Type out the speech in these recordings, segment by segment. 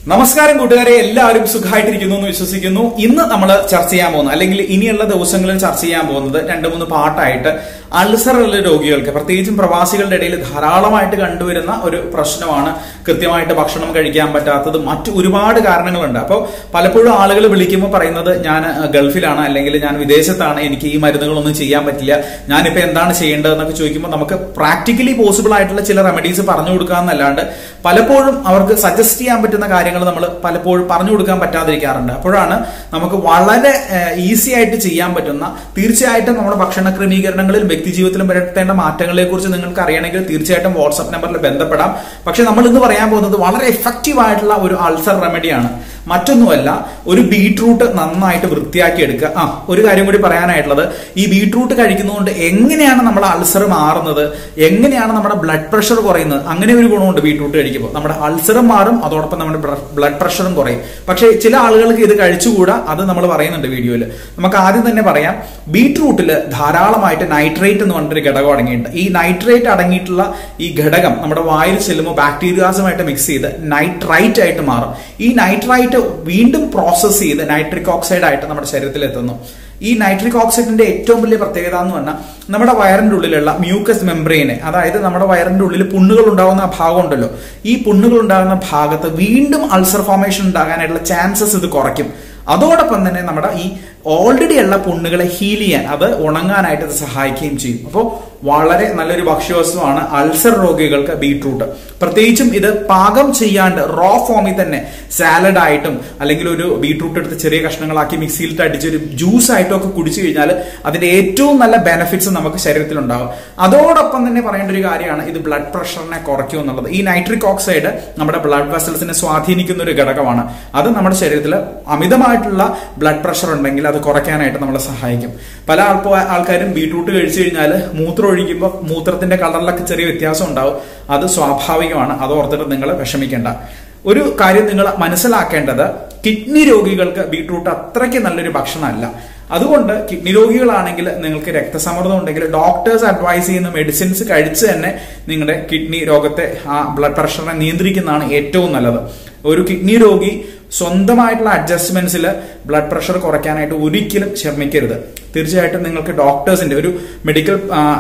നമസ്കാരം കൂട്ടുകാരെ എല്ലാവരും സുഖമായിട്ടിരിക്കുന്നു എന്ന് വിശ്വസിക്കുന്നു ഇന്ന് നമ്മൾ ചർച്ച ചെയ്യാൻ പോകുന്നത് അല്ലെങ്കിൽ ഇനിയുള്ള ദിവസങ്ങളിൽ ചർച്ച ചെയ്യാൻ പോകുന്നത് രണ്ട് മൂന്ന് പാട്ടായിട്ട് അൾസറുള്ള രോഗികൾക്ക് പ്രത്യേകിച്ചും പ്രവാസികളുടെ ഇടയിൽ ധാരാളമായിട്ട് കണ്ടുവരുന്ന ഒരു പ്രശ്നമാണ് കൃത്യമായിട്ട് ഭക്ഷണം കഴിക്കാൻ പറ്റാത്തത് മറ്റു ഒരുപാട് കാരണങ്ങളുണ്ട് അപ്പോൾ പലപ്പോഴും ആളുകൾ വിളിക്കുമ്പോൾ പറയുന്നത് ഞാൻ ഗൾഫിലാണ് അല്ലെങ്കിൽ ഞാൻ വിദേശത്താണ് എനിക്ക് ഈ മരുന്നുകളൊന്നും ചെയ്യാൻ പറ്റില്ല ഞാനിപ്പോൾ എന്താണ് ചെയ്യേണ്ടതെന്നൊക്കെ ചോദിക്കുമ്പോൾ നമുക്ക് പ്രാക്ടിക്കലി പോസിബിൾ ആയിട്ടുള്ള ചില റെമഡീസ് പറഞ്ഞു കൊടുക്കാമെന്നല്ലാണ്ട് പലപ്പോഴും അവർക്ക് സജസ്റ്റ് ചെയ്യാൻ പറ്റുന്ന കാര്യങ്ങൾ നമ്മൾ പലപ്പോഴും പറഞ്ഞു കൊടുക്കാൻ പറ്റാതിരിക്കാറുണ്ട് അപ്പോഴാണ് നമുക്ക് വളരെ ഈസി ആയിട്ട് ചെയ്യാൻ പറ്റുന്ന തീർച്ചയായിട്ടും നമ്മുടെ ഭക്ഷണ ക്രമീകരണങ്ങളിൽ വ്യക്തി ജീവിതത്തിലും വരുത്തേണ്ട മാറ്റങ്ങളെ കുറിച്ച് നിങ്ങൾക്ക് അറിയണമെങ്കിൽ തീർച്ചയായിട്ടും വാട്സ്ആപ്പ് നമ്പറിൽ ബന്ധപ്പെടാം പക്ഷെ നമ്മൾ ഇന്ന് പറയാൻ പോകുന്നത് വളരെ എഫക്റ്റീവ് ആയിട്ടുള്ള ഒരു അൾസർ റെമഡിയാണ് മറ്റൊന്നുമല്ല ഒരു ബീട്രൂട്ട് നന്നായിട്ട് വൃത്തിയാക്കി എടുക്കുക ആ ഒരു കാര്യം കൂടി പറയാനായിട്ടുള്ളത് ഈ ബീട്രൂട്ട് കഴിക്കുന്നതുകൊണ്ട് എങ്ങനെയാണ് നമ്മുടെ അൾസർ മാറുന്നത് എങ്ങനെയാണ് നമ്മുടെ ബ്ലഡ് പ്രഷർ കുറയുന്നത് അങ്ങനെ ഒരു ഗുണമുണ്ട് ബീട്രൂട്ട് കഴിക്കുമ്പോൾ നമ്മുടെ അൾസറും മാറും അതോടൊപ്പം നമ്മുടെ ബ്ലഡ് പ്രഷറും കുറയും പക്ഷേ ചില ആളുകൾക്ക് ഇത് കഴിച്ചുകൂടാ അത് നമ്മൾ പറയുന്നുണ്ട് വീഡിയോയിൽ നമുക്ക് ആദ്യം തന്നെ പറയാം ബീട്രൂട്ടിൽ ധാരാളമായിട്ട് നൈട്രേറ്റ് എന്ന് പറഞ്ഞൊരു ഘടകം അടങ്ങിയിട്ടുണ്ട് ഈ നൈട്രേറ്റ് അടങ്ങിയിട്ടുള്ള ഈ ഘടകം നമ്മുടെ വായിൽ ചെല്ലുമ്പോൾ ബാക്ടീരിയാസുമായിട്ട് മിക്സ് ചെയ്ത് നൈട്രൈറ്റ് ആയിട്ട് മാറും ഈ നൈട്രൈറ്റ് വീണ്ടും പ്രോസസ്സ് ചെയ്ത് നൈട്രിക് ഓക്സൈഡ് ആയിട്ട് നമ്മുടെ ശരീരത്തിൽ എത്തുന്നു ഈ നൈട്രിക് ഓക്സൈഡിന്റെ ഏറ്റവും വലിയ പ്രത്യേകത എന്ന് പറഞ്ഞാൽ നമ്മുടെ വയറിന്റെ ഉള്ളിലുള്ള മ്യൂക്കസ് മെംബ്രെയിനെ അതായത് നമ്മുടെ വയറിന്റെ ഉള്ളിൽ പുണ്ണുകൾ ഉണ്ടാകുന്ന ഭാഗം ഉണ്ടല്ലോ ഈ പുണ്ണുകൾ ഉണ്ടാകുന്ന ഭാഗത്ത് വീണ്ടും അൾസർ ഫോർമേഷൻ ഉണ്ടാകാനായിട്ടുള്ള ചാൻസസ് ഇത് കുറയ്ക്കും അതോടൊപ്പം തന്നെ നമ്മുടെ ഈ ഓൾറെഡി ഉള്ള പുണ്ണുകളെ ഹീൽ ചെയ്യാൻ അത് ഉണങ്ങാനായിട്ട് ഇത് സഹായിക്കുകയും ചെയ്യും അപ്പോൾ വളരെ നല്ലൊരു ഭക്ഷ്യവസ്തുവാണ് അൾസർ രോഗികൾക്ക് ബീട്രൂട്ട് പ്രത്യേകിച്ചും ഇത് പാകം ചെയ്യാണ്ട് റോ ഫോമിൽ തന്നെ സാലഡ് ആയിട്ടും അല്ലെങ്കിൽ ഒരു ബീട്രൂട്ട് എടുത്ത് ചെറിയ കഷ്ണങ്ങളാക്കി മിക്സിയിലിട്ട് അടിച്ച് ഒരു ജ്യൂസ് ആയിട്ടും ഒക്കെ കുടിച്ചു കഴിഞ്ഞാൽ അതിന്റെ ഏറ്റവും നല്ല ബെനിഫിറ്റ്സ് നമുക്ക് ശരീരത്തിൽ ഉണ്ടാകും അതോടൊപ്പം തന്നെ പറയേണ്ട ഒരു കാര്യമാണ് ഇത് ബ്ലഡ് പ്രഷറിനെ കുറയ്ക്കും എന്നുള്ളത് ഈ നൈട്രിക് ഓക്സൈഡ് നമ്മുടെ ബ്ലഡ് വെസൽസിനെ സ്വാധീനിക്കുന്ന ഒരു ഘടകമാണ് അത് നമ്മുടെ ശരീരത്തിൽ അമിതമായിട്ടുള്ള ബ്ലഡ് പ്രഷർ ഉണ്ടെങ്കിൽ അത് കുറയ്ക്കാനായിട്ട് നമ്മളെ സഹായിക്കും പല ആൾപ്പോ ആൾക്കാരും ബീട്രൂട്ട് കഴിച്ചു കഴിഞ്ഞാൽ മൂത്രം ഒഴിക്കുമ്പോൾ മൂത്രത്തിന്റെ കളറിലൊക്കെ ചെറിയ വ്യത്യാസം ഉണ്ടാവും അത് സ്വാഭാവികമാണ് അത് ഓർത്തിട്ട് നിങ്ങൾ വിഷമിക്കേണ്ട ഒരു കാര്യം നിങ്ങൾ മനസ്സിലാക്കേണ്ടത് കിഡ്നി രോഗികൾക്ക് ബീട്രൂട്ട് അത്രയ്ക്ക് നല്ലൊരു ഭക്ഷണമല്ല അതുകൊണ്ട് കിഡ്നി രോഗികളാണെങ്കിൽ നിങ്ങൾക്ക് രക്തസമ്മർദ്ദം ഉണ്ടെങ്കിൽ ഡോക്ടേഴ്സ് അഡ്വൈസ് ചെയ്യുന്ന മെഡിസിൻസ് കഴിച്ച് തന്നെ നിങ്ങളുടെ കിഡ്നി രോഗത്തെ ആ ബ്ലഡ് പ്രഷറിനെ നിയന്ത്രിക്കുന്നതാണ് ഏറ്റവും നല്ലത് ഒരു കിഡ്നി രോഗി സ്വന്തമായിട്ടുള്ള അഡ്ജസ്റ്റ്മെന്റ്സിൽ ബ്ലഡ് പ്രഷർ കുറയ്ക്കാനായിട്ട് ഒരിക്കലും ശ്രമിക്കരുത് തീർച്ചയായിട്ടും നിങ്ങൾക്ക് ഡോക്ടേഴ്സിന്റെ ഒരു മെഡിക്കൽ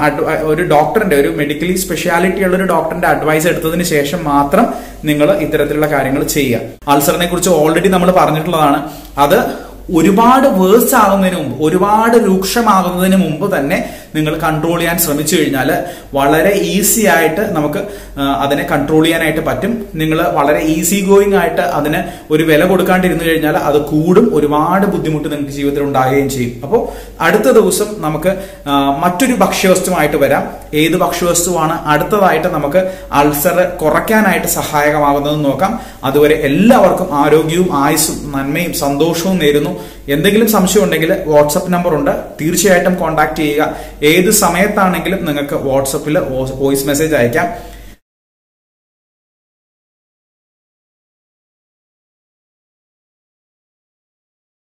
ഒരു ഡോക്ടറിന്റെ ഒരു മെഡിക്കലി സ്പെഷ്യാലിറ്റി ഉള്ള ഒരു ഡോക്ടറിന്റെ അഡ്വൈസ് എടുത്തതിന് ശേഷം മാത്രം നിങ്ങൾ ഇത്തരത്തിലുള്ള കാര്യങ്ങൾ ചെയ്യുക അൾസറിനെ കുറിച്ച് ഓൾറെഡി നമ്മൾ പറഞ്ഞിട്ടുള്ളതാണ് അത് ഒരുപാട് വേഴ്സ് ആകുന്നതിന് മുമ്പ് ഒരുപാട് രൂക്ഷമാകുന്നതിന് മുമ്പ് തന്നെ നിങ്ങൾ കൺട്രോൾ ചെയ്യാൻ ശ്രമിച്ചു കഴിഞ്ഞാൽ വളരെ ഈസി ആയിട്ട് നമുക്ക് അതിനെ കൺട്രോൾ ചെയ്യാനായിട്ട് പറ്റും നിങ്ങൾ വളരെ ഈസി ഗോയിങ് ആയിട്ട് അതിന് ഒരു വില കൊടുക്കാണ്ടിരുന്നു കഴിഞ്ഞാൽ അത് കൂടും ഒരുപാട് ബുദ്ധിമുട്ട് നിങ്ങൾക്ക് ജീവിതത്തിൽ ഉണ്ടാകുകയും ചെയ്യും അപ്പോൾ അടുത്ത ദിവസം നമുക്ക് മറ്റൊരു ഭക്ഷ്യവസ്തുവായിട്ട് വരാം ഏത് ഭക്ഷ്യവസ്തുവാണ് അടുത്തതായിട്ട് നമുക്ക് അൾസർ കുറയ്ക്കാനായിട്ട് സഹായകമാകുന്നതെന്ന് നോക്കാം അതുവരെ എല്ലാവർക്കും ആരോഗ്യവും ആയുസ്സും നന്മയും സന്തോഷവും നേരുന്നു എന്തെങ്കിലും സംശയം ഉണ്ടെങ്കിൽ വാട്സപ്പ് നമ്പർ ഉണ്ട് തീർച്ചയായിട്ടും കോൺടാക്ട് ചെയ്യുക ഏത് സമയത്താണെങ്കിലും നിങ്ങൾക്ക് വാട്സപ്പിൽ വോയിസ് മെസ്സേജ് അയക്കാം